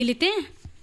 మిగిలితే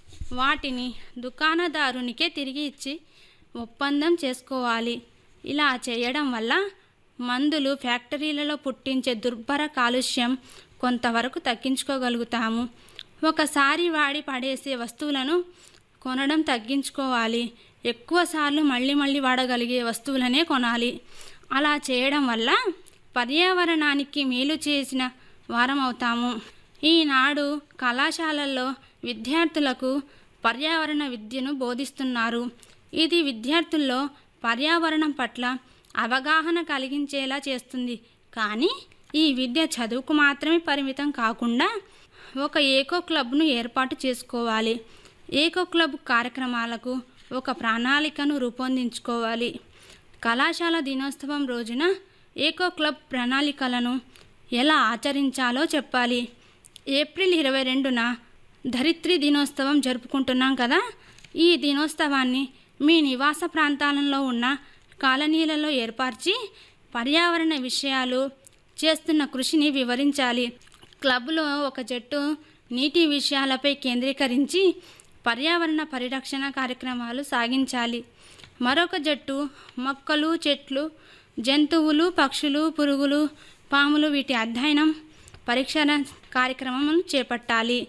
వాటిని దుకాణదారునికే తిరిగి ఇచ్చి ఒప్పందం చేసుకోవాలి ఇలా చేయడం వల్ల మందులు ఫ్యాక్టరీలలో పుట్టించే దుర్భర కాలుష్యం కొంతవరకు తగ్గించుకోగలుగుతాము ఒకసారి వాడి పడేసే వస్తువులను కొనడం తగ్గించుకోవాలి ఎక్కువసార్లు మళ్ళీ మళ్ళీ వాడగలిగే వస్తువులనే కొనాలి అలా చేయడం వల్ల పర్యావరణానికి మేలు చేసిన వారం అవుతాము ఈనాడు కళాశాలల్లో విద్యార్థులకు పర్యావరణ విద్యను బోధిస్తున్నారు ఇది విద్యార్థుల్లో పర్యావరణం పట్ల అవగాహన కలిగించేలా చేస్తుంది కానీ ఈ విద్య చదువుకు మాత్రమే పరిమితం కాకుండా ఒక ఏకో క్లబ్ను ఏర్పాటు చేసుకోవాలి ఏకో క్లబ్ కార్యక్రమాలకు ఒక ప్రణాళికను రూపొందించుకోవాలి కళాశాల దినోత్సవం రోజున ఏకో క్లబ్ ప్రణాళికలను ఎలా ఆచరించాలో చెప్పాలి ఏప్రిల్ ఇరవై రెండున ధరిత్రి దినోత్సవం జరుపుకుంటున్నాం కదా ఈ దినోత్సవాన్ని మీ నివాస ప్రాంతాలలో ఉన్న కాలనీలలో ఏర్పరిచి పర్యావరణ విషయాలు చేస్తున్న కృషిని వివరించాలి క్లబ్లో ఒక జట్టు నీటి విషయాలపై కేంద్రీకరించి పర్యావరణ పరిరక్షణ కార్యక్రమాలు సాగించాలి మరొక జట్టు మొక్కలు చెట్లు జంతువులు పక్షులు పురుగులు పాములు వీటి అధ్యయనం పరీక్షణ కార్యక్రమం చేపట్టాలి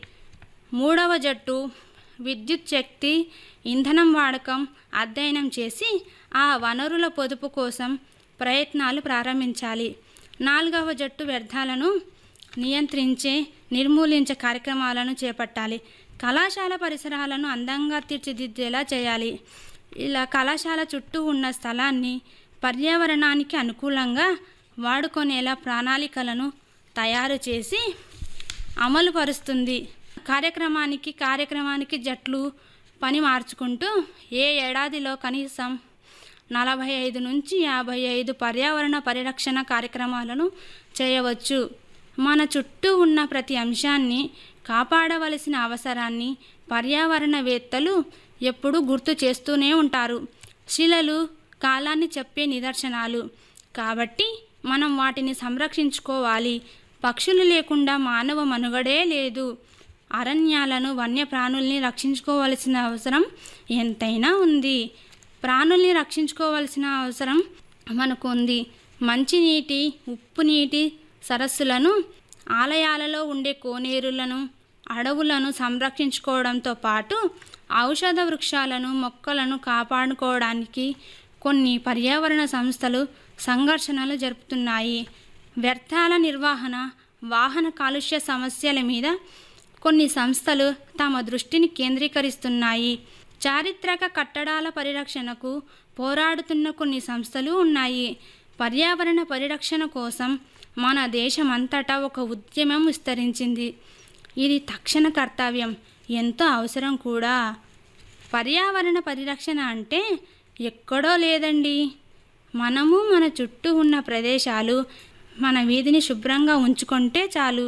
మూడవ జట్టు విద్యుత్ శక్తి ఇంధనం వాడకం అధ్యయనం చేసి ఆ వనరుల పొదుపు కోసం ప్రయత్నాలు ప్రారంభించాలి నాలుగవ జట్టు వ్యర్థాలను నియంత్రించే నిర్మూలించే కార్యక్రమాలను చేపట్టాలి కళాశాల పరిసరాలను అందంగా తీర్చిదిద్దేలా చేయాలి ఇలా కళాశాల చుట్టూ ఉన్న స్థలాన్ని పర్యావరణానికి అనుకూలంగా వాడుకునేలా ప్రణాళికలను తయారు చేసి అమలు పరుస్తుంది కార్యక్రమానికి కార్యక్రమానికి జట్లు పని మార్చుకుంటూ ఏ ఏడాదిలో కనీసం నలభై ఐదు నుంచి యాభై ఐదు పర్యావరణ పరిరక్షణ కార్యక్రమాలను చేయవచ్చు మన చుట్టూ ఉన్న ప్రతి అంశాన్ని కాపాడవలసిన అవసరాన్ని పర్యావరణవేత్తలు ఎప్పుడూ గుర్తు చేస్తూనే ఉంటారు శిలలు కాలాన్ని చెప్పే నిదర్శనాలు కాబట్టి మనం వాటిని సంరక్షించుకోవాలి పక్షులు లేకుండా మానవ మనుగడే లేదు అరణ్యాలను వన్యప్రాణుల్ని రక్షించుకోవలసిన అవసరం ఎంతైనా ఉంది ప్రాణుల్ని రక్షించుకోవాల్సిన అవసరం మనకు ఉంది మంచినీటి ఉప్పు నీటి సరస్సులను ఆలయాలలో ఉండే కోనేరులను అడవులను సంరక్షించుకోవడంతో పాటు ఔషధ వృక్షాలను మొక్కలను కాపాడుకోవడానికి కొన్ని పర్యావరణ సంస్థలు సంఘర్షణలు జరుపుతున్నాయి వ్యర్థాల నిర్వహణ వాహన కాలుష్య సమస్యల మీద కొన్ని సంస్థలు తమ దృష్టిని కేంద్రీకరిస్తున్నాయి చారిత్రక కట్టడాల పరిరక్షణకు పోరాడుతున్న కొన్ని సంస్థలు ఉన్నాయి పర్యావరణ పరిరక్షణ కోసం మన దేశమంతటా ఒక ఉద్యమం విస్తరించింది ఇది తక్షణ కర్తవ్యం ఎంతో అవసరం కూడా పర్యావరణ పరిరక్షణ అంటే ఎక్కడో లేదండి మనము మన చుట్టూ ఉన్న ప్రదేశాలు మన వీధిని శుభ్రంగా ఉంచుకుంటే చాలు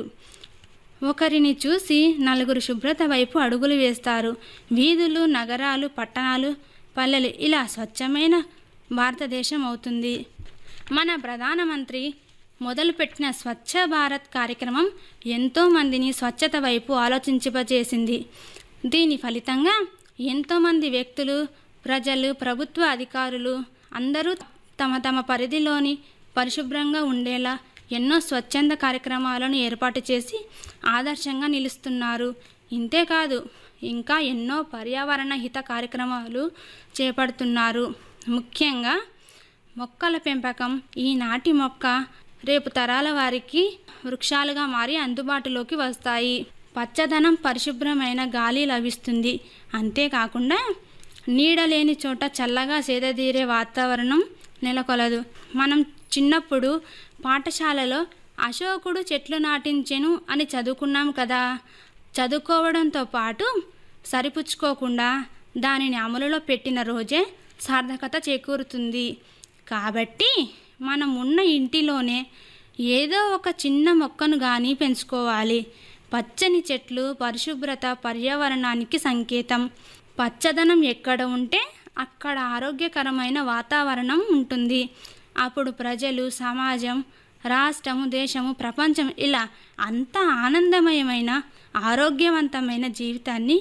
ఒకరిని చూసి నలుగురు శుభ్రత వైపు అడుగులు వేస్తారు వీధులు నగరాలు పట్టణాలు పల్లెలు ఇలా స్వచ్ఛమైన భారతదేశం అవుతుంది మన ప్రధానమంత్రి మొదలుపెట్టిన స్వచ్ఛ భారత్ కార్యక్రమం ఎంతోమందిని స్వచ్ఛత వైపు ఆలోచింపజేసింది దీని ఫలితంగా ఎంతోమంది వ్యక్తులు ప్రజలు ప్రభుత్వ అధికారులు అందరూ తమ తమ పరిధిలోని పరిశుభ్రంగా ఉండేలా ఎన్నో స్వచ్ఛంద కార్యక్రమాలను ఏర్పాటు చేసి ఆదర్శంగా నిలుస్తున్నారు ఇంతేకాదు ఇంకా ఎన్నో పర్యావరణ హిత కార్యక్రమాలు చేపడుతున్నారు ముఖ్యంగా మొక్కల పెంపకం ఈనాటి మొక్క రేపు తరాల వారికి వృక్షాలుగా మారి అందుబాటులోకి వస్తాయి పచ్చదనం పరిశుభ్రమైన గాలి లభిస్తుంది అంతేకాకుండా నీడ లేని చోట చల్లగా సేదతీరే వాతావరణం నెలకొలదు మనం చిన్నప్పుడు పాఠశాలలో అశోకుడు చెట్లు నాటించెను అని చదువుకున్నాం కదా చదువుకోవడంతో పాటు సరిపుచ్చుకోకుండా దానిని అమలులో పెట్టిన రోజే సార్థకత చేకూరుతుంది కాబట్టి మనం ఉన్న ఇంటిలోనే ఏదో ఒక చిన్న మొక్కను కానీ పెంచుకోవాలి పచ్చని చెట్లు పరిశుభ్రత పర్యావరణానికి సంకేతం పచ్చదనం ఎక్కడ ఉంటే అక్కడ ఆరోగ్యకరమైన వాతావరణం ఉంటుంది అప్పుడు ప్రజలు సమాజం రాష్ట్రము దేశము ప్రపంచం ఇలా అంత ఆనందమయమైన ఆరోగ్యవంతమైన జీవితాన్ని